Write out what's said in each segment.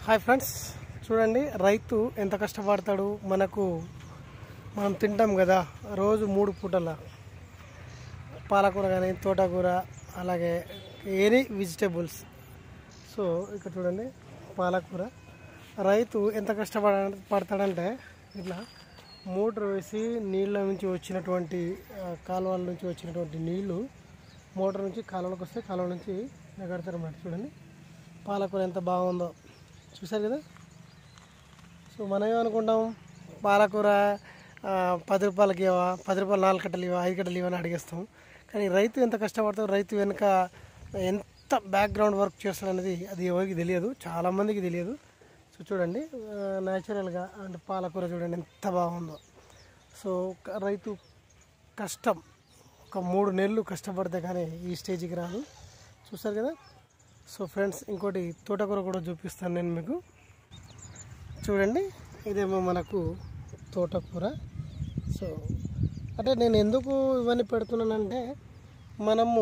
Hi friends చూడండి రైతు ఎంత కష్టపడతాడు మనకు మనం తింటాం కదా రోజు మూడు పూటల పాలకూర కానీ తోటకూర అలాగే ఎనీ వెజిటేబుల్స్ సో ఇక్కడ చూడండి పాలకూర రైతు ఎంత కష్టపడ పడతాడంటే ఇట్లా మోటార్ వేసి నీళ్ళ నుంచి వచ్చినటువంటి ఆ, కాలువల నుంచి వచ్చినటువంటి నీళ్లు మోటార్ నుంచి కాలువలోకి వస్తే కాలువ నుంచి ఎగడతారు అన్నమాట చూడండి పాలకూర ఎంత బాగుందో చూసారు కదా సో మనం ఏమనుకుంటాం పాలకూర ఆ, పది రూపాయలకి ఇవ్వా పది రూపాయలు నాలుగు కట్టలు ఇవ్వ ఐదు కట్టలు ఇవ్వని అడిగేస్తాం కానీ రైతు ఎంత కష్టపడతాడు రైతు వెనుక ఎంత బ్యాక్గ్రౌండ్ వర్క్ చేస్తాడు అనేది అది ఎవరికి తెలియదు చాలామందికి తెలియదు సో చూడండి న్యాచురల్గా అంటే పాలకూర చూడండి ఎంత బాగుందో సో క- రైతు కష్టం ఒక మూడు నెలలు కష్టపడితే కానీ ఈ స్టేజ్కి రాదు చూసారు కదా సో ఫ్రెండ్స్ ఇంకోటి తోటకూర కూడా చూపిస్తాను నేను మీకు చూడండి ఇదేమో మనకు తోటకూర సో అంటే నేను ఎందుకు ఇవన్నీ పెడుతున్నానంటే మనము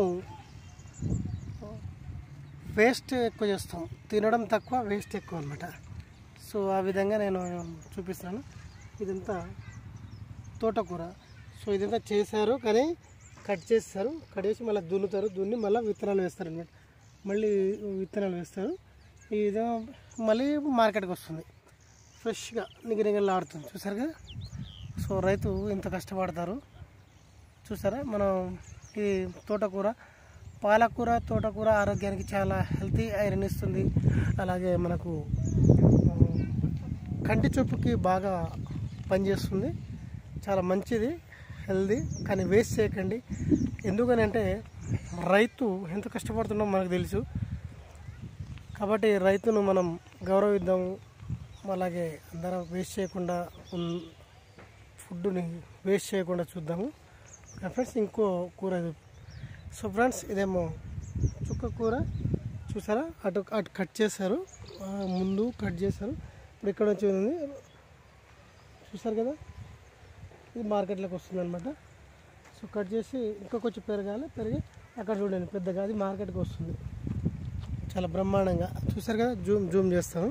వేస్ట్ ఎక్కువ చేస్తాం తినడం తక్కువ వేస్ట్ ఎక్కువ అనమాట సో ఆ విధంగా నేను చూపిస్తాను ఇదంతా తోటకూర సో ఇదంతా చేశారు కానీ కట్ చేస్తారు కట్ చేసి మళ్ళీ దున్నుతారు దున్ని మళ్ళీ విత్తనాలు వేస్తారు అనమాట మళ్ళీ విత్తనాలు వేస్తారు ఇది మళ్ళీ మార్కెట్కి వస్తుంది ఫ్రెష్గా నిగనిగలాడుతుంది చూసారు కదా సో రైతు ఇంత కష్టపడతారు చూసారా మనం ఈ తోటకూర పాలకూర తోటకూర ఆరోగ్యానికి చాలా హెల్తీ ఐరన్ ఇస్తుంది అలాగే మనకు ఆ, కంటి చూపుకి బాగా పనిచేస్తుంది చాలా మంచిది హెల్దీ కానీ వేస్ట్ చేయకండి ఎందుకని అంటే రైతు ఎంత కష్టపడుతుందో మనకు తెలుసు కాబట్టి రైతును మనం గౌరవిద్దాము అలాగే అందరం వేస్ట్ చేయకుండా ఉన్- ఫుడ్ని వేస్ట్ చేయకుండా చూద్దాము ఓకే ఫ్రెండ్స్ ఇంకో కూర ఇది. సో ఫ్రెండ్స్ ఇదేమో చుక్క కూర చూసారా అటు అటు కట్ చేశారు ఆ, ముందు కట్ చేశారు ఇప్పుడు ఇక్కడ వచ్చి ఉంది చూసారు కదా ఇది మార్కెట్లోకి వస్తుంది అనమాట సో కట్ చేసి ఇంకా కొంచెం పెరగాలి పెరిగి అక్కడ చూడండి పెద్దగా అది మార్కెట్కి వస్తుంది చాలా బ్రహ్మాండంగా చూసారు కదా జూమ్ జూమ్ చేస్తాను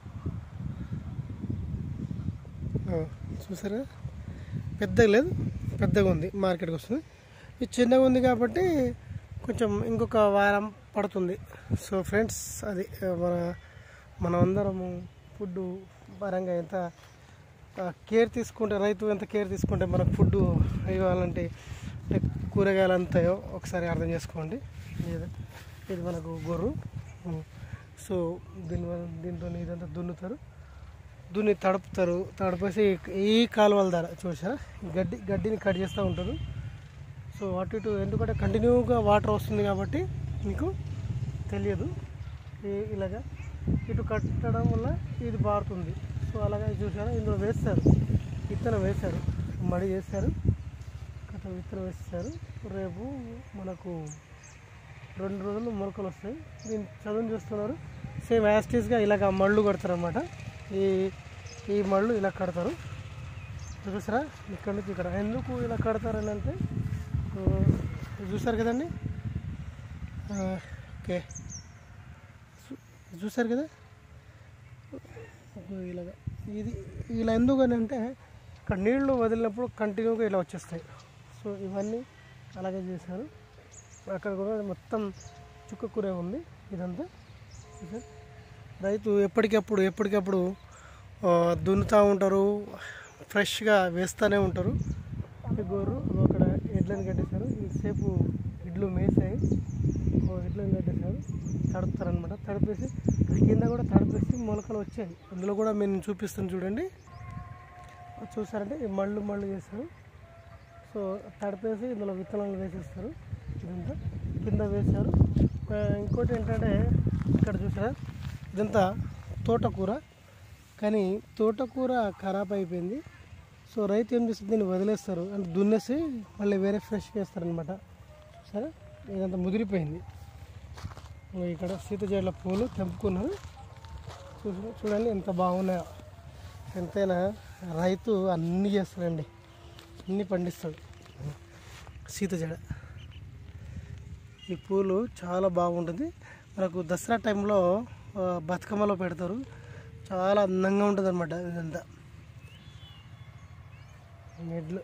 ఆ, చూసారు కదా పెద్దగా లేదు పెద్దగా ఉంది మార్కెట్కి వస్తుంది ఇది చిన్నగా ఉంది కాబట్టి కొంచెం ఇంకొక వారం పడుతుంది సో ఫ్రెండ్స్ అది ఆ, మన మనం అందరము ఫుడ్ పరంగా ఎంత కేర్ తీసుకుంటే రైతు ఎంత కేర్ తీసుకుంటే మనకు ఫుడ్ ఇవ్వాలంటే అంటే కూరగాయలు అంతాయో ఒకసారి అర్థం చేసుకోండి ఇది ఇది మనకు గొర్రు ఉం. సో దీనివల్ల దీంతో ఇదంతా దున్నుతారు దున్ని తడుపుతారు తడిపేసి ఈ కాలువల ద్వారా చూసారా గడ్డి గడ్డిని కట్ చేస్తూ ఉంటారు సో అటు ఇటు ఎందుకంటే కంటిన్యూగా వాటర్ వస్తుంది కాబట్టి మీకు తెలియదు ఈ- ఇలాగా ఇటు కట్టడం వల్ల ఇది బారుతుంది సో అలాగే చూసారా ఇందులో వేస్తారు విత్తనం వేశారు మడి చేస్తారు కథ విత్తనం వేస్తారు రేపు మనకు రెండు రోజులు మొలకలు వస్తాయి దీని చదువు చూస్తున్నారు సేమ్ యాస్టీస్గా ఇలాగ మళ్ళు కడతారు అనమాట ఈ ఈ మళ్ళు ఇలా కడతారు చూసారా ఇక్కడ నుంచి ఇక్కడ ఎందుకు ఇలా కడతారని అంటే ఆ, ఇది చూసారు కదండి ఆ, ఓకే చూ- చూసారు కదా ఇదిగో ఇలాగ ఇది ఇలా ఎందుకని అంటే ఇక్కడ నీళ్లు వదిలినప్పుడు కంటిన్యూగా ఇలా వచ్చేస్తాయి సో ఇవన్నీ అలాగే చేశారు అక్కడ కూడా మొత్తం చుక్క కూర ఉంది ఇదంతా చూసారు రైతు ఎప్పటికప్పుడు ఎప్పటికప్పుడు ఆ, దున్నుతూ ఉంటారు ఫ్రెష్గా వేస్తూనే ఉంటారు ఈ గోరు అక్కడ ఎడ్లను కట్టేశారు ఇంతసేపు ఇడ్లు మేసాయి ఓ ఎడ్లను కట్టేశారు తడుపుతారనమాట తడిపేసి కింద కూడా తడిపేసి మొలకలు వచ్చాయి అందులో కూడా మేము చూపిస్తాను చూడండి అది చూసారంటే ఈ మళ్ళు మళ్ళు చేస్తారు సో తడిపేసి ఇందులో విత్తనాలు వేసేస్తారు ఇదంతా కింద వేశారు ఆ, ఇంకోటి ఏంటంటే ఇక్కడ చూసారా ఇదంతా తోటకూర కానీ తోటకూర ఖరాబ్ అయిపోయింది సో రైతు ఏం చేస్తుంది దీన్ని వదిలేస్తారు అంటే దున్నేసి మళ్ళీ వేరే ఫ్రెష్ వేస్తారనమాట సరే ఇదంతా ముదిరిపోయింది ఇంగో ఇక్కడ సీతజేళ్ల పూలు తెంపుకున్నారు చూసి చూడండి ఎంత బాగున్నాయో ఎంతైనా రైతు అన్నీ చేస్తాడండి అన్నీ పండిస్తాడు సీతజడ ఈ పూలు చాలా బాగుంటుంది మనకు దసరా టైంలో ఆ, బతుకమ్మలో పెడతారు చాలా అందంగా ఉంటుంది అనమాట ఇదంతా మెడ్లు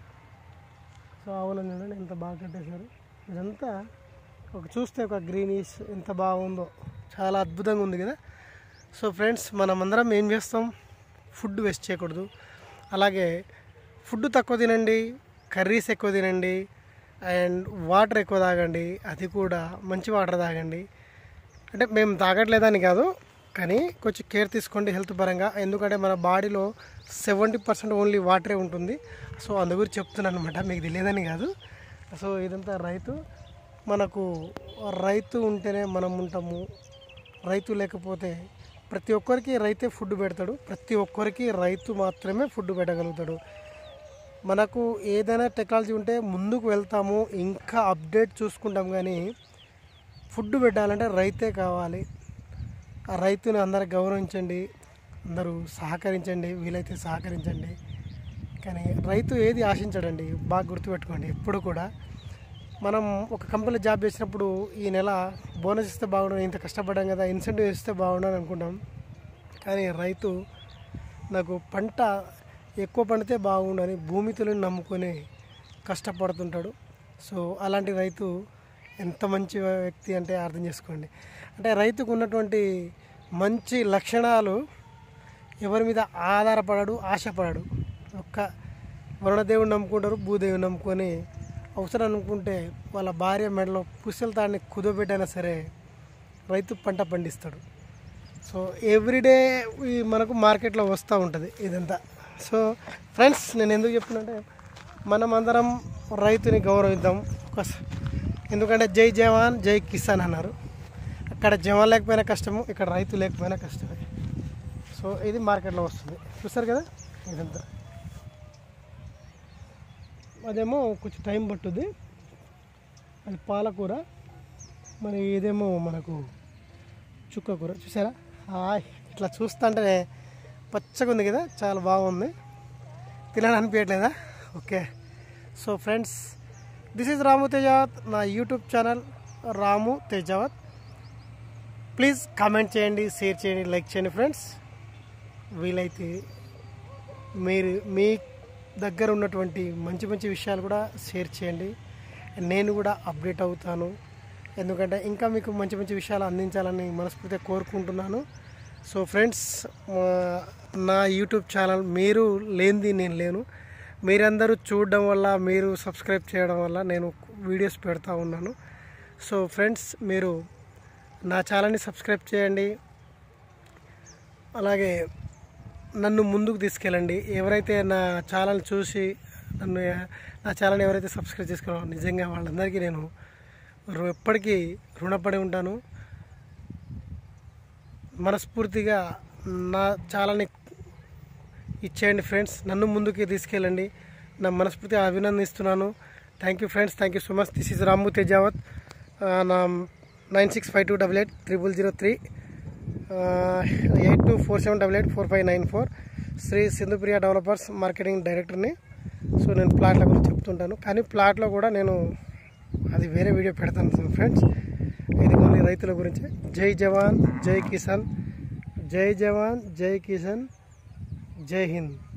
సో ఆవులను చూడండి ఎంత బాగా కట్టేశారు ఇదంతా ఒక చూస్తే ఒక గ్రీనిష్ ఎంత బాగుందో చాలా అద్భుతంగా ఉంది కదా సో ఫ్రెండ్స్ మనమందరం ఏం చేస్తాం ఫుడ్ వేస్ట్ చేయకూడదు అలాగే ఫుడ్ తక్కువ తినండి కర్రీస్ ఎక్కువ తినండి అండ్ వాటర్ ఎక్కువ తాగండి అది కూడా మంచి వాటర్ తాగండి అంటే మేము తాగట్లేదని కాదు కానీ కొంచెం కేర్ తీసుకోండి హెల్త్ పరంగా ఎందుకంటే మన బాడీలో సెవెంటీ పర్సెంట్ ఓన్లీ వాటరే ఉంటుంది సో అందు గురించి చెప్తున్నాను అనమాట మీకు తెలియదని కాదు సో ఇదంతా రైతు మనకు రైతు ఉంటేనే మనం ఉంటాము రైతు లేకపోతే ప్రతి ఒక్కరికి రైతే ఫుడ్ పెడతాడు ప్రతి ఒక్కరికి రైతు మాత్రమే ఫుడ్ పెట్టగలుగుతాడు మనకు ఏదైనా టెక్నాలజీ ఉంటే ముందుకు వెళ్తాము ఇంకా అప్డేట్ చూసుకుంటాం కానీ ఫుడ్ పెట్టాలంటే రైతే కావాలి ఆ రైతుని అందరు గౌరవించండి అందరూ సహకరించండి వీలైతే సహకరించండి కానీ రైతు ఏది ఆశించడండి బాగా గుర్తుపెట్టుకోండి ఎప్పుడు కూడా మనం ఒక కంపెనీలో జాబ్ చేసినప్పుడు ఈ నెల బోనస్ ఇస్తే బాగుండు ఇంత కష్టపడ్డాం కదా ఇన్సెంటివ్ ఇస్తే బాగుండు అని అనుకుంటాం కానీ రైతు నాకు పంట ఎక్కువ పండితే బాగుండని భూమితులను నమ్ముకొని కష్టపడుతుంటాడు సో అలాంటి రైతు ఎంత మంచి వ్యక్తి అంటే అర్థం చేసుకోండి అంటే రైతుకు ఉన్నటువంటి మంచి లక్షణాలు ఎవరి మీద ఆధారపడడు ఆశపడడు ఒక్క వరుణదేవుని నమ్ముకుంటారు భూదేవిని నమ్ముకొని అవసరం అనుకుంటే వాళ్ళ భార్య మెడలో పుస్తల తాడిని కుదోబెట్టైనా సరే రైతు పంట పండిస్తాడు సో ఎవ్రీడే ఈ మనకు మార్కెట్లో వస్తూ ఉంటుంది ఇదంతా సో ఫ్రెండ్స్ నేను ఎందుకు చెప్తున్నంటే మనం అందరం రైతుని గౌరవిద్దాం ఒక ఎందుకంటే జై జవాన్ జై కిసాన్ అన్నారు అక్కడ జవాన్ లేకపోయినా కష్టము ఇక్కడ రైతు లేకపోయినా కష్టమే సో ఇది మార్కెట్లో వస్తుంది చూస్తారు కదా ఇదంతా అదేమో కొంచెం టైం పట్టుద్ది అది పాలకూర మరి ఇదేమో మనకు చుక్క కూర చూసారా హాయ్ ఇట్లా చూస్తుంటే పచ్చగా ఉంది కదా చాలా బాగుంది తినాలని అనిపించట్లేదా okay so friends this is Ramu Tejavath నా YouTube channel Ramu Tejavath please comment చేయండి షేర్ చేయండి లైక్ చేయండి ఫ్రెండ్స్ వీలైతే మీరు మీ దగ్గర ఉన్నటువంటి మంచి మంచి విషయాలు కూడా షేర్ చేయండి నేను కూడా అప్డేట్ అవుతాను ఎందుకంటే ఇంకా మీకు మంచి మంచి విషయాలు అందించాలని మనస్ఫూర్తిగా కోరుకుంటున్నాను సో ఫ్రెండ్స్ మా- నా యూట్యూబ్ ఛానల్ మీరు లేనిది నేను లేను మీరందరూ చూడడం వల్ల మీరు సబ్స్క్రైబ్ చేయడం వల్ల నేను వీడియోస్ పెడతా ఉన్నాను సో ఫ్రెండ్స్ మీరు నా ఛానల్ని సబ్స్క్రైబ్ చేయండి అలాగే నన్ను ముందుకు తీసుకెళ్ళండి ఎవరైతే నా ఛానల్ చూసి నన్ను నా ఛానల్ ఎవరైతే సబ్స్క్రైబ్ చేసుకున్నారో నిజంగా వాళ్ళందరికీ నేను రు- ఎప్పటికీ రుణపడి ఉంటాను మనస్ఫూర్తిగా నా ఛానల్ని ఇచ్చేయండి ఫ్రెండ్స్ నన్ను ముందుకి తీసుకెళ్ళండి నా మనస్ఫూర్తిగా అభినందిస్తున్నాను thank you friends thank you so much this is Ramu Tejavath ఆ, నా nine six five two double eight triple zero three eight two four seven double eight four five nine four Shri Sindhupriya developers marketing డైరెక్టర్ని so నేను ప్లాట్ల గురించి చెప్తుంటాను కానీ ప్లాట్లో కూడా నేను అది వేరే వీడియో పెడతాను ఫ్రెండ్స్ ఇది కొన్ని రైతుల గురించి జై జవాన్ జై కిసాన్ జై జవాన్ జై కిసాన్ జై హింద్